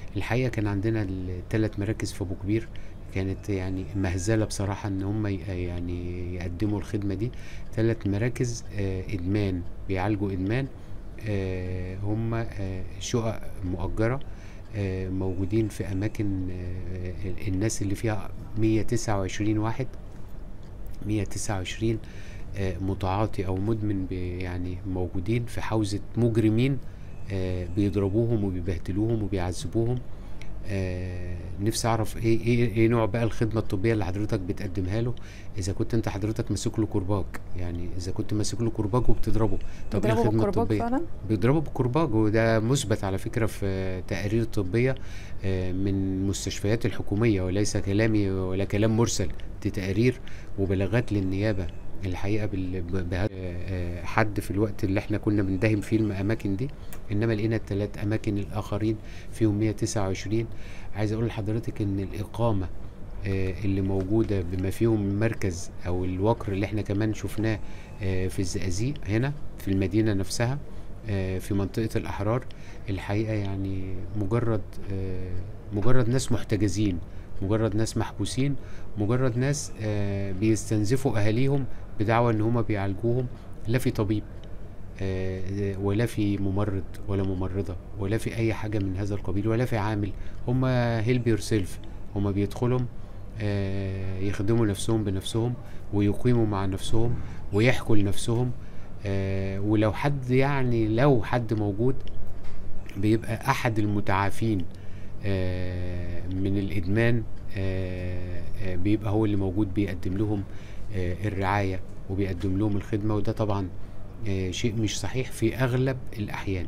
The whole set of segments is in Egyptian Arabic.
الحقيقة كان عندنا الثلاث مراكز في أبو كبير كانت يعني مهزلة بصراحة إن هم ي- يعني يقدموا الخدمة دي ثلاث مراكز آه، إدمان بيعالجوا إدمان آه، هم آه، شقق مؤجرة آه، موجودين في أماكن آه، الناس اللي فيها 129 واحد 129 آه، متعاطي او مدمن بي- يعني موجودين في حوزه مجرمين آه، بيضربوهم وبيبهدلوهم وبيعذبوهم آه، نفسي اعرف ايه ايه ايه نوع بقى الخدمه الطبيه اللي حضرتك بتقدمها له اذا كنت انت حضرتك ماسك له كرباج يعني اذا كنت ماسك له كرباج وبتضربه طب ايه بيضربوا الخدمه بالكرباج الطبيه فعلا بيضربوا بالكرباج وده مثبت على فكرة في تقارير طبية آه، من المستشفيات الحكومية وليس كلامي ولا كلام مرسل دي تقارير وبلاغات للنيابة الحقيقة بال- ب- بهذا آه، حد في الوقت اللي احنا كنا بندهم فيه الأماكن دي إنما لقينا الثلاث أماكن الآخرين فيهم 129 عايز أقول لحضرتك إن الإقامة آه، اللي موجودة بما فيهم المركز أو الوكر اللي احنا كمان شفناه آه، في الزقازيق هنا في المدينة نفسها آه، في منطقة الأحرار الحقيقة يعني مجرد آه، مجرد ناس محتجزين مجرد ناس محبوسين مجرد ناس آه، بيستنزفوا أهاليهم بدعوى إن هما بيعالجوهم لا في طبيب آه، ولا في ممرض ولا ممرضة ولا في أي حاجة من هذا القبيل ولا في عامل هما هيلب يور سيلف هما بيدخلهم آه، يخدموا نفسهم بنفسهم ويقيموا مع نفسهم ويحكوا لنفسهم آه، ولو حد يعني لو حد موجود بيبقى احد المتعافين آه، من الادمان آه، آه، بيبقى هو اللي موجود بيقدم لهم آه، الرعايه وبيقدم لهم الخدمه وده طبعا آه، شيء مش صحيح في اغلب الاحيان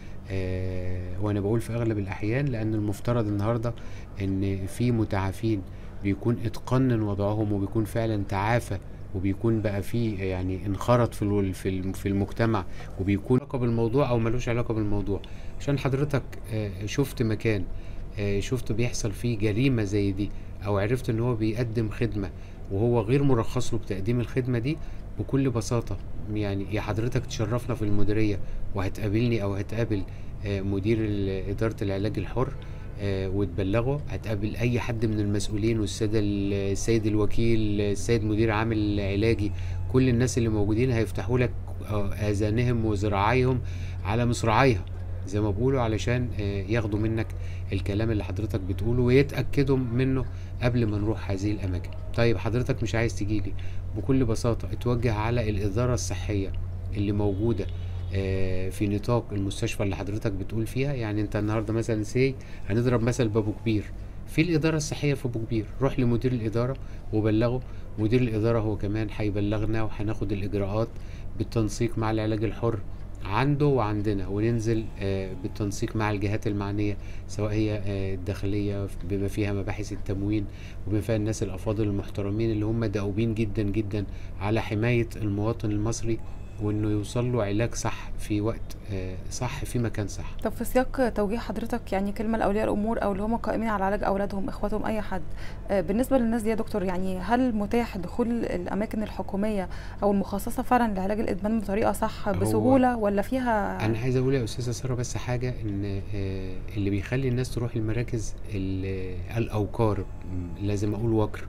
آه، وانا بقول في اغلب الاحيان لان المفترض النهارده ان في متعافين بيكون اتقنن وضعهم وبيكون فعلا تعافى وبيكون بقى في يعني انخرط في ال- في الم- في المجتمع وبيكون علاقه بالموضوع او ملوش علاقه بالموضوع عشان حضرتك آه، شفت مكان آه، شفت بيحصل فيه جريمه زي دي او عرفت ان هو بيقدم خدمه وهو غير مرخص له بتقديم الخدمه دي بكل بساطه يعني يا حضرتك تشرفنا في المديريه وهتقابلني او هتقابل آه، مدير ال- اداره العلاج الحر آه، وتبلغه هتقابل اي حد من المسؤولين والساده ال- السيد الوكيل السيد مدير عام العلاجي كل الناس اللي موجودين هيفتحوا لك آه، اذانهم وذراعيهم على مصراعيها زي ما بيقولوا علشان آه، ياخدوا منك الكلام اللي حضرتك بتقوله ويتاكدوا منه قبل ما نروح هذه الاماكن طيب حضرتك مش عايز تجيلي بكل بساطه اتوجه على الاداره الصحيه اللي موجوده آه، في نطاق المستشفى اللي حضرتك بتقول فيها يعني انت النهارده مثلا سي هنضرب مثل بابو كبير في الإدارة الصحية في أبو كبير روح لمدير الإدارة وبلغه مدير الإدارة هو كمان هيبلغنا وهناخد الإجراءات بالتنسيق مع العلاج الحر عنده وعندنا وننزل آه، بالتنسيق مع الجهات المعنية سواء هي آه، الداخلية بما فيها مباحث التموين وبما فيها الناس الأفاضل المحترمين اللي هم دؤوبين جدا جدا على حماية المواطن المصري وإنه يوصل له علاج صح في وقت آه، صح في مكان صح طب في سياق توجيه حضرتك يعني كلمه لاولياء الامور او اللي هم قائمين على علاج اولادهم اخواتهم اي حد آه، بالنسبه للناس دي يا دكتور يعني هل متاح دخول الاماكن الحكوميه او المخصصه فعلا لعلاج الادمان بطريقه صح هو- بسهوله ولا فيها انا عايز اقول يا استاذه ساره بس حاجه ان آه، اللي بيخلي الناس تروح المراكز ال- الاوقار م، لازم اقول وكر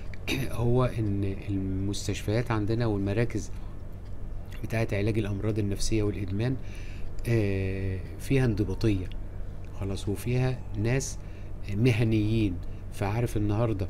هو ان المستشفيات عندنا والمراكز بتاعه علاج الامراض النفسيه والادمان آه، فيها انضباطيه خلاص وفيها ناس مهنيين فعارف النهارده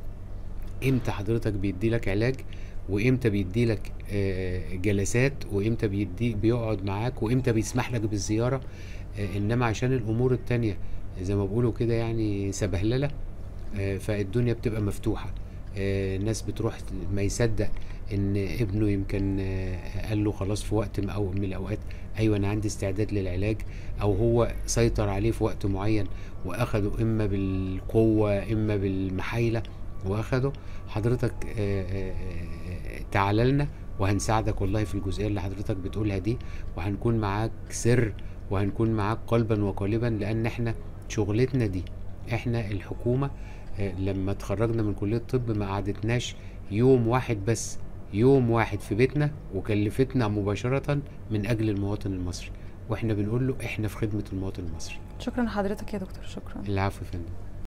امتى حضرتك بيدي لك علاج وامتى بيدي لك آه، جلسات وامتى بيدي بيقعد معاك وامتى بيسمح لك بالزياره آه، انما عشان الامور التانية زي ما بيقولوا كده يعني سبهلله آه، فالدنيا بتبقى مفتوحه آه، الناس بتروح ما يصدق ان ابنه يمكن آه، قال له خلاص في وقت م- او من الاوقات ايوه انا عندي استعداد للعلاج او هو سيطر عليه في وقت معين واخده اما بالقوه اما بالمحايله واخده حضرتك آه، آه، آه، تعال لنا وهنساعدك والله في الجزئيه اللي حضرتك بتقولها دي وهنكون معاك سر وهنكون معاك قلبا وقالبا لان احنا شغلتنا دي احنا الحكومه آه، لما اتخرجنا من كليه الطب ما قعدتناش يوم واحد بس يوم واحد في بيتنا وكلفتنا مباشره من اجل المواطن المصري واحنا بنقول له احنا في خدمه المواطن المصري شكرا لحضرتك يا دكتور شكرا العفو يا فندم